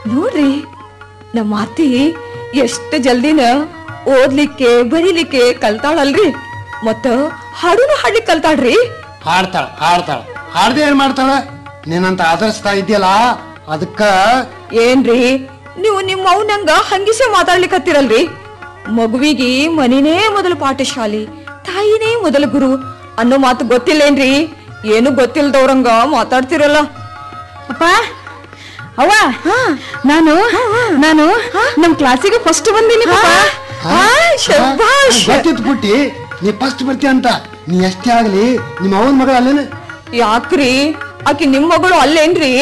ನೋಡ್ರಿ ನಮ್ಮ ಅತ್ತಿ ಎಷ್ಟು ಜಲ್ದಿನ ಓದ್ಲಿಕ್ಕೆ ಬರೀಲಿಕ್ಕೆ ಕಲ್ತಾಳಲ್ರಿ ಮತ್ತ ಹಾಡುನು ಹಾಡ್ಲಿಕ್ಕೆ ಕಲ್ತಾಳ್ರಿ ಹಾಡ್ತಾಳ ಹಾಡ್ತಾಳ ಹಾಡ್ದೆ ಏನ್ ಮಾಡ್ತಾಳ ನೀನಂತ ಆದರ್ಸ್ತಾ ಇದೆಯಲ್ಲ ಅದಕ್ಕ ಏನ್ರಿ ನೀವು ನಿಮ್ಮ ಅವನಂಗ ಹಂಗಿಸೆ ಮಾತಾಡ್ಲಿಕ್ಕತ್ತಿರಲ್ರಿ ಮಗುವಿಗೆ ಮನಿನೇ ಮೊದಲು ಪಾಠಶಾಲೆ ತಾಯಿನೇ ಮೊದಲ ಗುರು ಅನ್ನೋ ಮಾತು ಗೊತ್ತಿಲ್ಲೇನ್ರಿ ಏನು ಗೊತ್ತಿಲ್ದವ್ರಂಗ ಮಾತಾಡ್ತಿರಲ್ಲ ಅಪ್ಪ ಅವ್ವ ನಾನು ನಾನು ನಮ್ ಕ್ಲಾಸಿಗೆ ಫಸ್ಟ್ ಬಂದೀನಿ ಪಾಪ ಆ, ಶಭಾಷ್. ಗೊತ್ತಿತ್ತು ಪುಟ್ಟಿ ನೀ ಫಸ್ಟ್ ಬರ್ತೀಯ ಅಂತ ನೀ ಎಷ್ಟೇ ಆಗ್ಲಿ ನಿಮ್ಮ ಅವನ ಮಗಳ ಅಲ್ಲೇನ ಯಾಕ್ರಿ ಆಕಿ ನಿಮ್ ಮಗಳು ಅಲ್ಲೇನ್ರಿ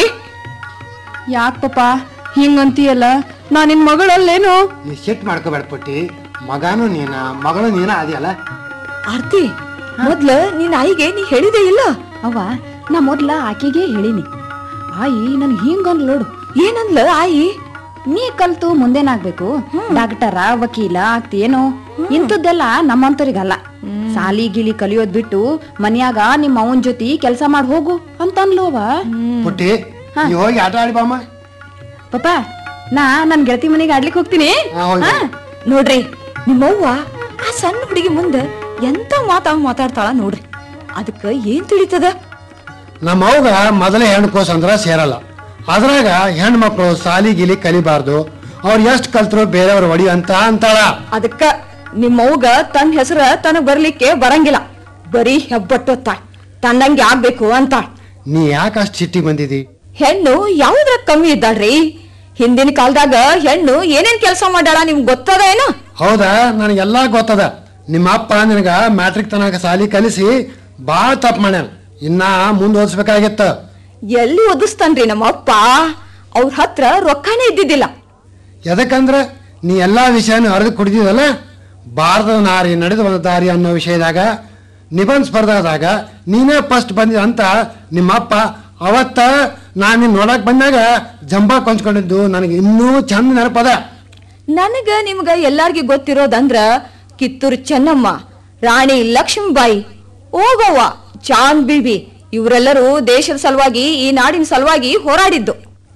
ಯಾಕ್ ಪಾಪ ಹಿಂಗಂತೀಯಲ್ಲ ನಾ ನಿನ್ ಮಗಳಲ್ಲೇನು ನೀ ಸೆಟ್ ಮಾಡ್ಕೋಬೇಡ ಪುಟ್ಟಿ ಮಗನೂ ನೀನ ಮಗಳು ನೀನ ಅದೆಯಲ್ಲ ಆರ್ತಿ ಮೊದ್ಲ ನಿನ್ ಆಯಿಗೆ ನೀ ಹೇಳಿದೆ ಇಲ್ಲ ಅವ್ವ ನಾ ಮೊದ್ಲ ಆಕೆಗೆ ಹೇಳಿನಿ ಆಯಿ ನನ್ ಹಿಂಗಂದ್ ನೋಡು ಏನಂದ್ಲ ಆಯಿ ನೀ ಕಲ್ತು ಮುಂದೇನಾಗ್ಬೇಕು ಡಾಕ್ಟರ ವಕೀಲ ಆಗ್ತೀಯೇನೋ ಇಂಥದ್ದೆಲ್ಲ ನಮ್ಮಂತರಿಗಲ್ಲ ಸಾಲಿ ಗಿಲಿ ಕಲಿಯೋದ್ ಬಿಟ್ಟು ಮನ್ಯಾಗ ನಿಮ್ಮ ಅವನ್ ಜೊತೆ ಕೆಲಸ ಮಾಡಿ ಹೋಗು ಅಂತ ಅನ್ಲೋವ ಪುಟ್ಟಿ ನೀ ಹೋಗಿ ಆಟ ಆಡಿ ಬಾಮ್ಮ ಪಾಪ ನಾ ನನ್ ಗೆಳತಿ ಮನೆಗೆ ಆಡ್ಲಿಕ್ಕೆ ಹೋಗ್ತೀನಿ ಹಾ, ಹೋಗಿ ಬಾ. ನೋಡ್ರಿ ನಿಮ್ಮವ್ವ ಆ ಸಣ್ಣ ಹುಡುಗಿ ಮುಂದ ಎಂತ ಮಾತಾ ಮಾತಾಡ್ತಾಳ ನೋಡ್ರಿ ಅದಕ್ಕ ಏನ್ ತಿಳಿತದ ನಮ್ಮ ಅವ್ಗ ಮೊದಲೇ ಹೆಣ್ಣು ಕೋಸ ಅಂದ್ರ ಸೇರಲ್ಲ ಅದ್ರಾಗ ಹೆಣ್ಣು ಮಕ್ಕಳು ಸಾಲಿ ಗಿಲಿ ಕಲಿಬಾರ್ದು ಅವ್ರು ಎಷ್ಟು ಕಲ್ತರು ಬೇರೆಯವ್ರ ಒಡಿ ಅಂತ ಅಂತಾಳ ಅದಕ್ಕ ನಿಮ್ಮವ್ಗ ತನ್ನ ಹೆಸರ ತನಗ್ ಬರ್ಲಿಕ್ಕೆ ಬರಂಗಿಲ್ಲ ಬರೀ ಹೆಬ್ಬಟ್ಟೊತ್ತ ತನ್ನಂಗೆ ಆಗ್ಬೇಕು ಅಂತ ನೀ ಯಾಕೆ ಅಷ್ಟು ಸಿಟ್ಟಿಗೆ ಬಂದಿದಿ ಹೆಣ್ಣು ಯಾವ್ದ್ರ ಕಮ್ಮಿ ಇದ್ದಾಳ್ರಿ ಹಿಂದಿನ ಕಾಲದಾಗ ಹೆಣ್ಣು ಏನೇನ್ ಕೆಲಸ ಮಾಡ್ಯಾಳ ನಿಮ್ಗ್ ಗೊತ್ತದ ಏನೋ ಹೌದಾ ನನಗೆಲ್ಲ ಗೊತ್ತದ ನಿಮ್ಮ ಅಪ್ಪ ನಿನಗ ಮ್ಯಾಟ್ರಿಕ್ ತನಕ ಸಾಲಿ ಕಲಿಸಿ ಭಾಳ ತಪ್ಪು ಮಾಡ್ಯಾನ ಇನ್ನ ಮುಂದೆ ಓದಿಸ್ಬೇಕಾಗಿತ್ತ ಎಲ್ಲಿ ಓದಿಸ್ತಾನ್ರಿ ನಮ್ಮ ಅಪ್ಪ ಅವ್ರ ಹತ್ರ ರೊಕ್ಕನೇ ಇದ್ದಿದ್ದಿಲ್ಲ ಎದಕ್ಕಂದ್ರ ನೀ ಎಲ್ಲಾ ವಿಷಯನೂ ಅರಿದು ಕುಡಿದಿದಲ್ಲ ಭಾರತದ ನಾರಿ ನಡೆದು ಬಂದ ದಾರಿ ಅನ್ನೋ ವಿಷಯದಾಗ ನಿಬಂಧ ಸ್ಪರ್ಧಾದಾಗ ನೀನೇ ಫಸ್ಟ್ ಬಂದಿದ ಅಂತ ನಿಮ್ಮ ಅಪ್ಪ ಅವತ್ತ ನಾನು ನಿನ್ನ ನೋಡಕ್ ಬಂದಾಗ ಜಂಬಾ ಕೊಂಚ್ಕೊಂಡಿದ್ದು ನನಗೆ ಇನ್ನೂ ಚಂದ ನೆನಪದ ನನಗ ನಿಮ್ಗ ಎಲ್ಲಾರ್ಗಿ ಗೊತ್ತಿರೋದಂದ್ರ ಕಿತ್ತೂರು ಚೆನ್ನಮ್ಮ ರಾಣಿ ಲಕ್ಷ್ಮೀಬಾಯಿ ಓಗವ್ವ ಚಾಂದ್ ಬಿಬಿ ಇವರೆಲ್ಲರೂ ದೇಶದ ಸಲುವಾಗಿ ಈ ನಾಡಿನ ಸಲುವಾಗಿ ಹೋರಾಡಿದ್ದು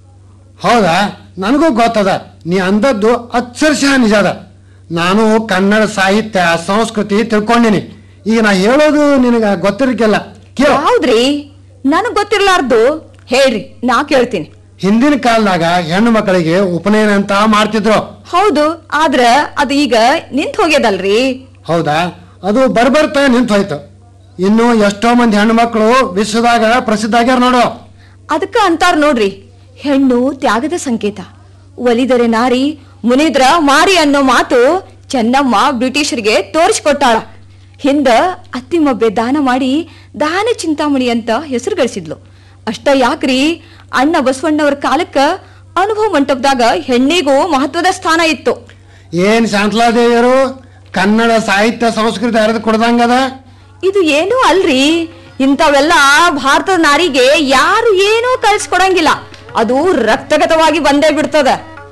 ಹೌದಾ ನನಗೂ ಗೊತ್ತದ ನೀ ಅಂದದ್ದು ಅಕ್ಷರಶಃ ನಿಜ ಅದ ನಾನು ಕನ್ನಡ ಸಾಹಿತ್ಯ ಸಂಸ್ಕೃತಿ ತಿಳ್ಕೊಂಡಿನಿ ಈಗ ನಾ ಹೇಳೋದು ನಿನಗ ಗೊತ್ತಿರಕ್ಕಿಲ್ಲ ಕೇಳ ಹೌದ್ರಿ ನನಗ್ ಗೊತ್ತಿರ್ಲಾರ್ದು ಹೇಳ್ರಿ ನಾ ಕೇಳ್ತೀನಿ ಹಿಂದಿನ ಕಾಲದಾಗ ಹೆಣ್ಣು ಮಕ್ಕಳಿಗೆ ಉಪನಯನ ಅಂತ ಮಾಡ್ತಿದ್ರು ಹೌದು ಆದ್ರ ಅದು ಈಗ ನಿಂತ್ ಹೋಗ್ಯದಲ್ರಿ ಹೌದಾ ಅದು ಬರ್ಬರ್ತಾ ನಿಂತು ಹೋಯ್ತು ಇನ್ನು ಎಷ್ಟೋ ಮಂದಿ ಹೆಣ್ಣು ಮಕ್ಕಳು ವಿಶ್ವದಾಗ ಪ್ರಸಿದ್ಧ ಆಗ್ಯಾರ ನೋಡು ಅದಕ್ಕ ಅಂತಾರ ನೋಡ್ರಿ ಹೆಣ್ಣು ತ್ಯಾಗದ ಸಂಕೇತ ಒಲಿದರೆ ನಾರಿ ಮುನಿದ್ರ ಮಾರಿ ಅನ್ನೋ ಮಾತು ಚೆನ್ನಮ್ಮ ಬ್ರಿಟಿಷರಿಗೆ ತೋರಿಸ್ಕೊಟ್ಟಾಳ ಹಿಂದ ಅತ್ತಿಮಬ್ಬೆ ದಾನ ಮಾಡಿ ದಾನ ಚಿಂತಾಮಣಿ ಅಂತ ಹೆಸರು ಗಳಿಸಿದ್ಲು ಅಷ್ಟ ಯಾಕ್ರಿ ಅಣ್ಣ ಬಸವಣ್ಣವ್ರ ಕಾಲಕ್ಕ ಅನುಭವ ಮಂಟಪದಾಗ ಹೆಣ್ಣಿಗೂ ಮಹತ್ವದ ಸ್ಥಾನ ಇತ್ತು ಏನ್ ಶಾಂತಲಾದೇವಿಯರು ಕನ್ನಡ ಸಾಹಿತ್ಯ ಸಂಸ್ಕೃತಿ ಅರಿದು ಕೊಡ್ದಂಗದ ಇದು ಏನೂ ಅಲ್ರಿ ಇಂಥವೆಲ್ಲ ಭಾರತದ ನಾರಿಗೆ ಯಾರು ಏನೂ ಕಲ್ಸ್ಕೊಡಂಗಿಲ್ಲ ಅದು ರಕ್ತಗತವಾಗಿ ಬಂದೇ ಬಿಡ್ತದ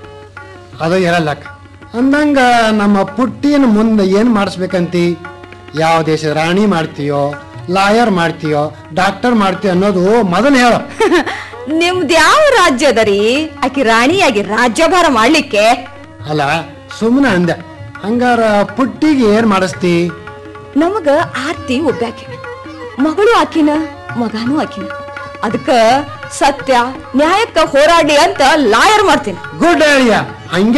ಅದು ಇರಲ್ಲಕ್ಕ ಅಂದಂಗ ನಮ್ಮ ಪುಟ್ಟಿನ ಮುಂದೆ ಏನ್ ಮಾಡಿಸ್ಬೇಕಂತಿ ಯಾವ ದೇಶದ ರಾಣಿ ಮಾಡ್ತೀಯೋ ಲಾಯರ್ ಮಾಡ್ತೀಯೋ ಡಾಕ್ಟರ್ ಮಾಡ್ತೀಯೋ ಅನ್ನೋದು ಮೊದಲು ಹೇಳು ನಿಮ್ದು ಯಾವ ರಾಜ್ಯ ಅದರಿ ಆಕಿ ರಾಣಿಯಾಗಿ ರಾಜ್ಯಭಾರ ಮಾಡ್ಲಿಕ್ಕೆ ಅಲ್ಲ ಸುಮ್ಮನೆ ಅಂದೆ ಹಂಗಾರ ಪುಟ್ಟಿಗೆ ಏನ್ ಮಾಡಿಸ್ತಿ ನಮಗ ಆರ್ತಿ ಒಬ್ಬಾಕಿ ಮಗಳು ಆಕಿನ ಮಗನೂ ಆಕಿನ ಅದಕ್ಕ ಸತ್ಯ ನ್ಯಾಯಕ್ಕ ಹೋರಾಡ್ಲಿ ಅಂತ ಲಾಯರ್ ಮಾಡ್ತೀನಿ ಗುಡ್ ಐಡಿಯಾ ಹಂಗೆ